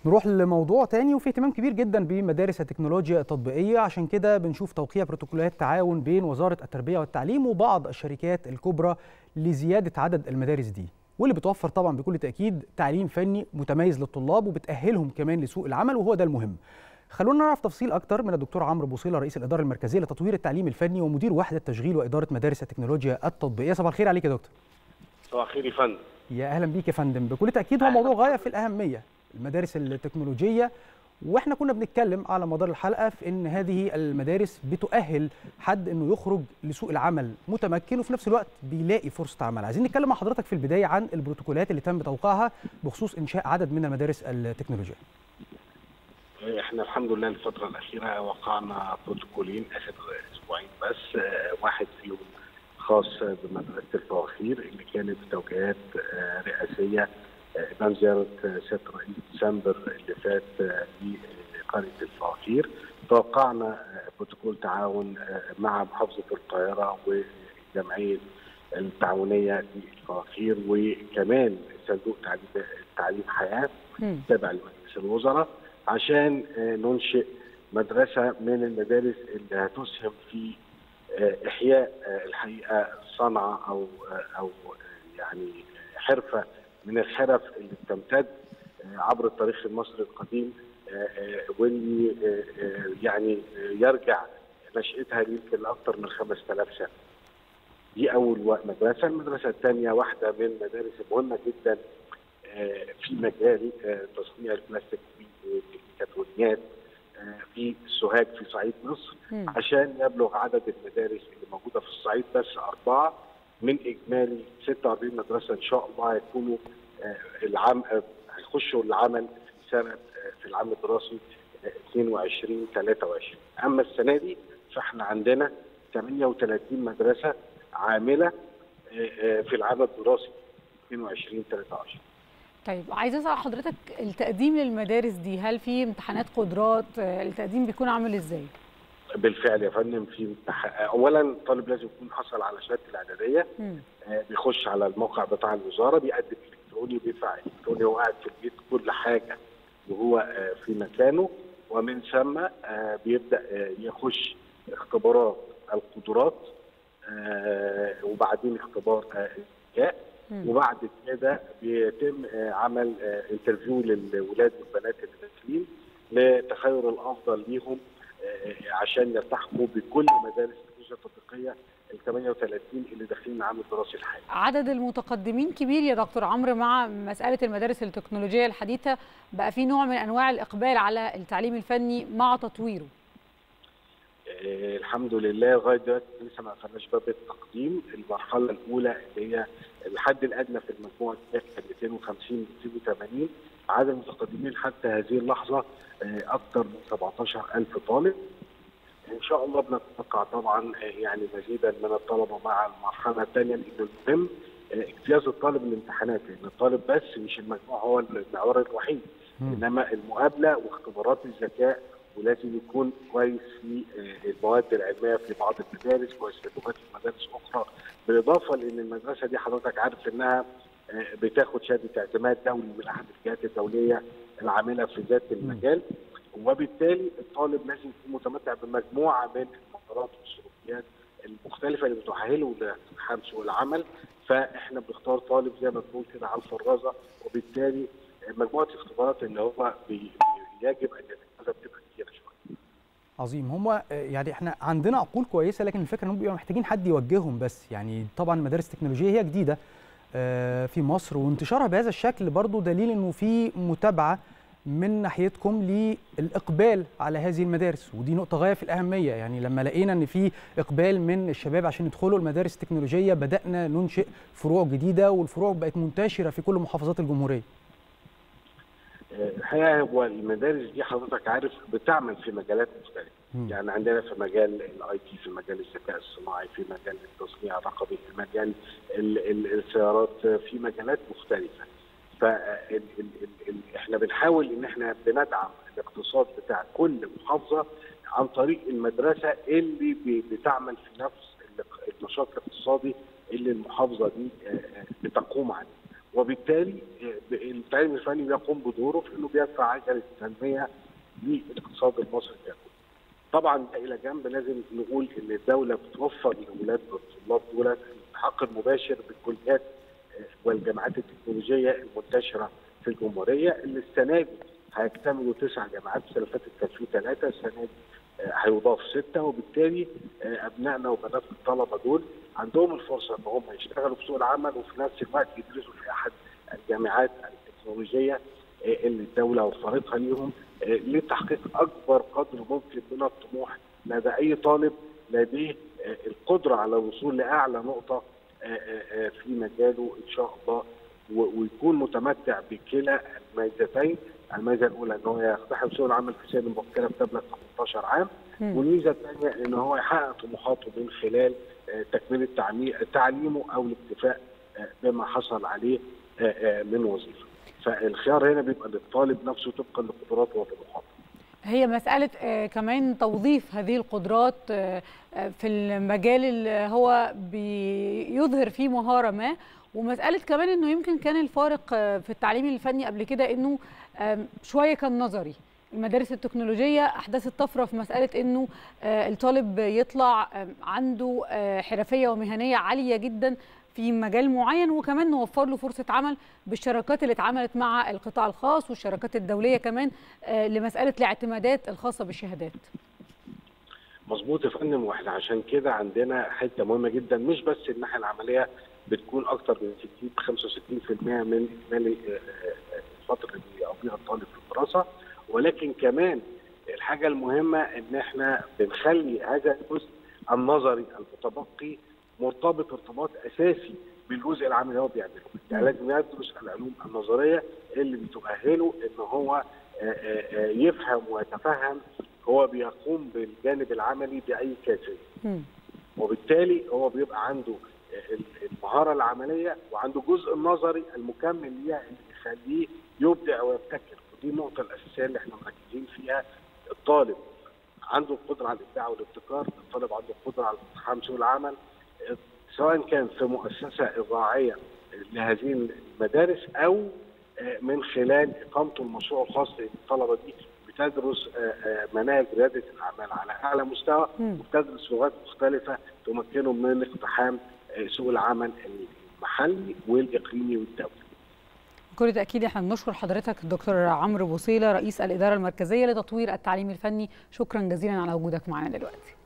نروح لموضوع تاني وفي اهتمام كبير جدا بمدارس التكنولوجيا التطبيقيه عشان كده بنشوف توقيع بروتوكولات تعاون بين وزاره التربيه والتعليم وبعض الشركات الكبرى لزياده عدد المدارس دي واللي بتوفر طبعا بكل تاكيد تعليم فني متميز للطلاب وبتاهلهم كمان لسوق العمل وهو ده المهم خلونا نعرف تفصيل اكتر من الدكتور عمرو بوصيله رئيس الاداره المركزيه لتطوير التعليم الفني ومدير وحده تشغيل واداره مدارس التكنولوجيا التطبيقيه صباح الخير عليك يا دكتور صباح الخير يا فندم يا اهلا بيك يا فندم بكل تاكيد هو موضوع غايه في الاهميه المدارس التكنولوجيه واحنا كنا بنتكلم على مدار الحلقه في ان هذه المدارس بتؤهل حد انه يخرج لسوق العمل متمكن وفي نفس الوقت بيلاقي فرصه عمل عايزين نتكلم مع حضرتك في البدايه عن البروتوكولات اللي تم توقيعها بخصوص انشاء عدد من المدارس التكنولوجيه احنا الحمد لله الفتره الاخيره وقعنا بروتوكولين اخر اسبوعين بس واحد فيهم خاص بمدرسه الفواخير اللي كانت توجيهات رئاسيه امام زياره سياده الرئيس ديسمبر اللي فات لقريه الفواخير توقعنا بروتوكول تعاون مع محافظه القاهره والجمعيه التعاونيه للفواخير وكمان صندوق تعليم تعليم حياه تابع لمجلس الوزراء عشان ننشئ مدرسه من المدارس اللي هتسهم في احياء الحقيقه صنعه او او يعني حرفه من الحرف اللي بتمتد عبر التاريخ المصري القديم واللي يعني يرجع نشأتها يمكن لأكثر من 5000 سنة. دي أول مدرسة، المدرسة الثانية واحدة من المدارس المهمة جدا في مجال تصنيع البلاستيك والكرتونيات في السوهاج في صعيد مصر عشان يبلغ عدد المدارس اللي موجودة في الصعيد بس أربعة من اجمالي 46 مدرسه ان شاء الله هيكونوا العام هيخشوا العمل في سنه في العام الدراسي 22 23 اما السنه دي فاحنا عندنا 38 مدرسه عامله في العام الدراسي 22 23 طيب عايز اسال حضرتك التقديم للمدارس دي هل في امتحانات قدرات التقديم بيكون عامل ازاي؟ بالفعل يا فندم في اولا الطالب لازم يكون حصل على شهاده الاعداديه آه بيخش على الموقع بتاع الوزاره بيقدم الكتروني بيدفع الكتروني وهو قاعد في البيت كل حاجه وهو آه في مكانه ومن ثم آه بيبدا آه يخش اختبارات القدرات آه وبعدين اختبار الذكاء آه وبعد كده بيتم آه عمل آه انترفيو للولاد والبنات اللي داخلين لتخير الافضل ليهم عشان يلتحقوا بكل مدارس التكنولوجيا التطبيقيه ال 38 اللي داخلين العام الدراسي الحالي. عدد المتقدمين كبير يا دكتور عمرو مع مساله المدارس التكنولوجيه الحديثه بقى في نوع من انواع الاقبال على التعليم الفني مع تطويره. آه الحمد لله لغايه دلوقتي لسه ما قفلناش باب التقديم، المرحله الاولى اللي هي الحد الادنى في المجموع كان 250 280 عدد المتقدمين حتى هذه اللحظه اكثر من 17000 طالب ان شاء الله بنتوقع طبعا يعني مزيدا من الطلبه مع المرحله الثانيه لان المهم اجتياز الطالب من الامتحانات لان الطالب بس مش المجموع هو المعيار الوحيد انما المقابله واختبارات الذكاء ولازم يكون كويس في المواد العلميه في بعض المدارس كويس في اللغات في مدارس اخرى بالاضافه لان المدرسه دي حضرتك عارف انها بتاخد شهاده اعتماد دولي من احد الجهات الدوليه العامله في ذات المجال وبالتالي الطالب لازم يكون متمتع بمجموعه من المهارات والسلوكيات المختلفه اللي بتؤهله لامتحان سوق العمل فاحنا بنختار طالب زي ما بنقول كده على الفرازه وبالتالي مجموعه الاختبارات اللي هو بي يجب ان يتجاوزها بتبقى كتيره شويه. عظيم هم يعني احنا عندنا عقول كويسه لكن الفكره انهم بيبقوا محتاجين حد يوجههم بس يعني طبعا المدارس التكنولوجيه هي جديده في مصر وانتشارها بهذا الشكل برضو دليل انه في متابعه من ناحيتكم للاقبال على هذه المدارس ودي نقطه غايه في الاهميه يعني لما لقينا ان في اقبال من الشباب عشان يدخلوا المدارس التكنولوجيه بدانا ننشئ فروع جديده والفروع بقت منتشره في كل محافظات الجمهوريه الحقيقه هو المدارس دي حضرتك عارف بتعمل في مجالات مختلفه م. يعني عندنا في مجال الاي تي في مجال الذكاء الصناعي في مجال التصنيع الرقمي في مجال السيارات في مجالات مختلفه ف احنا بنحاول ان احنا بندعم الاقتصاد بتاع كل محافظه عن طريق المدرسه اللي بتعمل في نفس النشاط الاقتصادي اللي المحافظه دي بتقوم عليه وبالتالي التعليم الفني بيقوم بدوره في انه بيدفع عجله التنميه للاقتصاد المصري ككل. طبعا الى جنب لازم نقول ان الدوله بتوفر لاولاد الطلاب دول الحق المباشر بالكليات والجامعات التكنولوجيه المنتشره في الجمهوريه اللي السنه دي هيكتملوا تسع جامعات السنه اللي فاتت كان في ثلاثه السنه دي هيضاف سته وبالتالي ابنائنا وبنات الطلبه دول عندهم الفرصه ان هم يشتغلوا في سوق العمل وفي نفس الوقت يدرسوا في احد الجامعات التكنولوجيه اللي الدوله وفرتها ليهم لتحقيق اكبر قدر ممكن من الطموح لدى اي طالب لديه القدره على الوصول لاعلى نقطه في مجاله ان شاء الله ويكون متمتع بكلا الميزتين الميزه الاولى ان هو يقتحم سوق العمل في سن مبكره بتبلغ 18 عام والميزه الثانيه ان هو يحقق طموحاته من خلال تكمله تعليمه او الاكتفاء بما حصل عليه من وظيفه. فالخيار هنا بيبقى للطالب نفسه طبقا لقدراته وطموحاته. هي مسألة كمان توظيف هذه القدرات في المجال اللي هو بيظهر فيه مهارة ما ومسألة كمان انه يمكن كان الفارق في التعليم الفني قبل كده انه شوية كان نظري المدارس التكنولوجية أحدثت طفرة في مسألة أنه الطالب يطلع عنده حرفية ومهنية عالية جدا في مجال معين وكمان نوفر له فرصة عمل بالشراكات اللي اتعملت مع القطاع الخاص والشراكات الدولية كمان لمسألة الاعتمادات الخاصة بالشهادات مظبوط يا فندم واحنا عشان كده عندنا حته مهمه جدا مش بس الناحيه العمليه بتكون اكثر من 60 65% من اجمالي الفتره اللي بيقضيها الطالب في الدراسه ولكن كمان الحاجه المهمه ان احنا بنخلي هذا الجزء النظري المتبقي مرتبط ارتباط اساسي بالجزء العملي اللي هو بيعمله، يعني لازم يدرس العلوم النظريه اللي بتؤهله ان هو يفهم ويتفهم هو بيقوم بالجانب العملي باي كيفيه. وبالتالي هو بيبقى عنده المهاره العمليه وعنده جزء النظري المكمل ليها اللي بيخليه يبدع ويبتكر ودي النقطه الاساسيه اللي احنا مركزين فيها الطالب عنده القدره على الابداع والابتكار، الطالب عنده القدره على اقتحام سوق العمل سواء كان في مؤسسه اضاعيه لهذه المدارس او من خلال اقامته المشروع الخاص للطلبه دي بتدرس مناهج رياده الاعمال على اعلى مستوى وبتدرس لغات مختلفه تمكنهم من اقتحام سوق العمل المحلي والاقليمي والدولي. بكل تاكيد احنا بنشكر حضرتك الدكتور عمرو بوصيله رئيس الاداره المركزيه لتطوير التعليم الفني شكرا جزيلا على وجودك معنا دلوقتي.